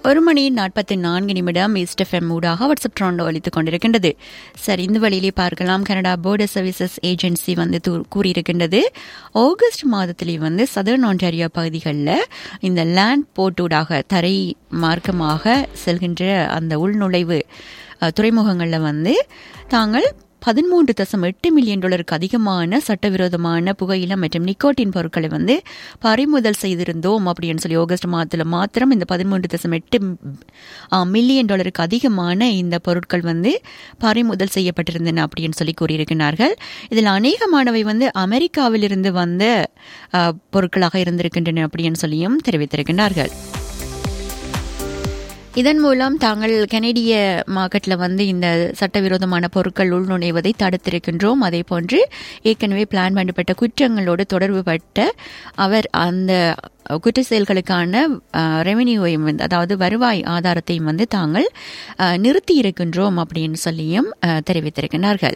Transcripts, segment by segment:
ஒரு மணி நாற்பத்தி நான்கு நிமிடம் ஈஸ்ட் எஃப்எம் ஊடாக வாட்ஸ்அப் ட்ரோண்டோ அளித்துக் கொண்டிருக்கின்றது சரி இந்த வழியிலே பார்க்கலாம் கனடா போர்டர் சர்வீசஸ் ஏஜென்சி வந்து தூ- கூறியிருக்கின்றது ஆகஸ்ட் மாதத்திலே வந்து சதர்ன் ஆன்டாரியோ பகுதிகளில் இந்த லேண்ட் போர்ட்டூடாக தரை மார்க்கமாக செல்கின்ற அந்த உள்நுழைவு அஹ், துறைமுகங்களில் வந்து தாங்கள் பதிமூன்று தசம் எட்டு மில்லியன் டாலருக்கு அதிகமான சட்டவிரோதமான புகையில மற்றும் நிக்கோட்டின் பொருட்களை வந்து பறிமுதல் செய்திருந்தோம் அப்படின்னு சொல்லி ஆகஸ்ட் மாதத்தில் மாத்திரம் இந்த பதிமூன்று தசம் எட்டு மில்லியன் டாலருக்கு அதிகமான இந்த பொருட்கள் வந்து பறிமுதல் செய்யப்பட்டிருந்தன அப்படின்னு சொல்லி கூறியிருக்கிறார்கள் இதில் அநேகமானவை வந்து அமெரிக்காவிலிருந்து வந்த ஆ, பொருட்களாக இருந்திருக்கின்றன அப்படின்னு சொல்லியும் தெரிவித்திருக்கிறார்கள் இதன் மூலம் தாங்கள் கனேடிய மார்க்கெட்ல வந்து இந்த சட்டவிரோதமான பொருட்கள் உள்நுழைவதை தடுத்திருக்கின்றோம் அதே போன்று ஏற்கனவே பிளான் பண்ணப்பட்ட குற்றங்களோடு தொடர்புபட்ட அவர் அந்த குற்ற செயல்களுக்கான ரெவென்யூவையும் வந்து அதாவது வருவாய் ஆதாரத்தையும் வந்து தாங்கள் அஹ், நிறுத்தி இருக்கின்றோம் அப்படின்னு சொல்லியும் அஹ், தெரிவித்திருக்கிறார்கள்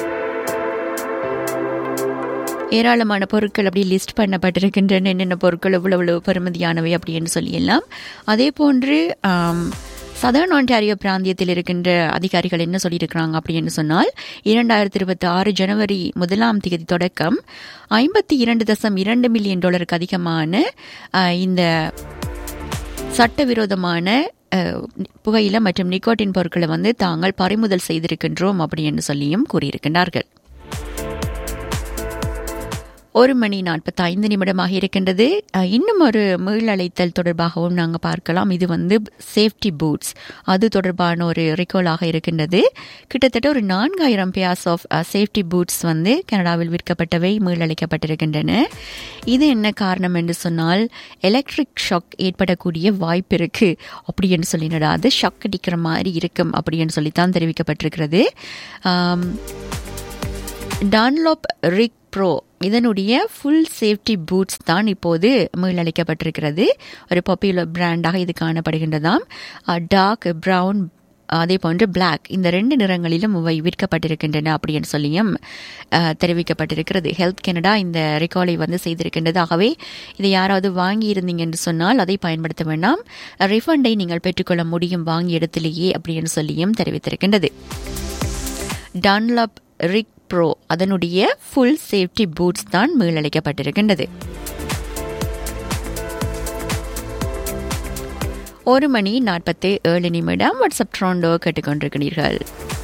ஏராளமான பொருட்கள் அப்படி லிஸ்ட் பண்ணப்பட்டிருக்கின்றன என்னென்ன பொருட்கள் இவ்வளவு இவ்வளவு பெறுமதியானவை அப்படின்னு சொல்லியெல்லாம் அதே போன்று சதர்ன் ஆன்டாரியோ பிராந்தியத்தில் இருக்கின்ற அதிகாரிகள் என்ன சொல்லியிருக்கிறாங்க அப்படின்னு சொன்னால் இரண்டாயிரத்தி இருபத்தி ஆறு ஜனவரி முதலாம் தேதி தொடக்கம் ஐம்பத்தி இரண்டு தசம் இரண்டு மில்லியன் டாலருக்கு அதிகமான ஆஹ், இந்த சட்டவிரோதமான அஹ், புகையில மற்றும் நிக்கோட்டின் பொருட்களை வந்து தாங்கள் பறிமுதல் செய்திருக்கின்றோம் அப்படின்னு சொல்லியும் கூறியிருக்கின்றார்கள் ஒரு மணி நாற்பத்தி ஐந்து நிமிடமாக இருக்கின்றது அஹ், இன்னும் ஒரு மீளழைத்தல் தொடர்பாகவும் நாங்கள் பார்க்கலாம் இது வந்து சேஃப்டி பூட்ஸ் அது தொடர்பான ஒரு ரெக்கார்டாக இருக்கின்றது கிட்டத்தட்ட ஒரு நான்காயிரம் பேர்ஸ் ஆஃப் சேஃப்டி பூட்ஸ் வந்து கனடாவில் விற்கப்பட்டவை மீளழைக்கப்பட்டிருக்கின்றன இது என்ன காரணம் என்று சொன்னால் எலக்ட்ரிக் ஷாக் ஏற்படக்கூடிய வாய்ப்பு இருக்கு அப்படி என்று சொல்லினடா அது ஷாக் அடிக்கிற மாதிரி இருக்கும் அப்படின்னு சொல்லித்தான் தெரிவிக்கப்பட்டிருக்கிறது ஆம், டான்லாப் ரிக் ப்ரோ இதனுடைய ஃபுல் சேஃப்டி பூட்ஸ் தான் இப்போது மீளளிக்கப்பட்டிருக்கிறது ஒரு பாப்புலர் பிராண்டாக இது காணப்படுகின்றதாம் டார்க் பிரவுன் அதே போன்று Black இந்த ரெண்டு நிறங்களிலும் இவை விற்கப்பட்டிருக்கின்றன அப்படின்னு சொல்லியும் அஹ், தெரிவிக்கப்பட்டிருக்கிறது ஹெல்த் கனடா இந்த ரெக்கார்டை வந்து செய்திருக்கின்றது ஆகவே இதை யாராவது வாங்கி இருந்தீங்க என்று சொன்னால் அதை பயன்படுத்த வேண்டாம் ரிஃபண்டை நீங்கள் பெற்றுக்கொள்ள முடியும் வாங்கிய இடத்திலேயே அப்படின்னு சொல்லியும் தெரிவித்திருக்கின்றது டன்லப் ரிக் ப்ரோ அதனுடைய ஃபுல் சேஃப்டி பூட்ஸ் தான் மீளளிக்கப்பட்டிருக்கின்றது ஒரு மணி நாற்பத்தி ஏழு நிமிடம் வாட்ஸ்அப் ட்ரோண்டோ கேட்டுக்கொண்டிருக்கிறீர்கள்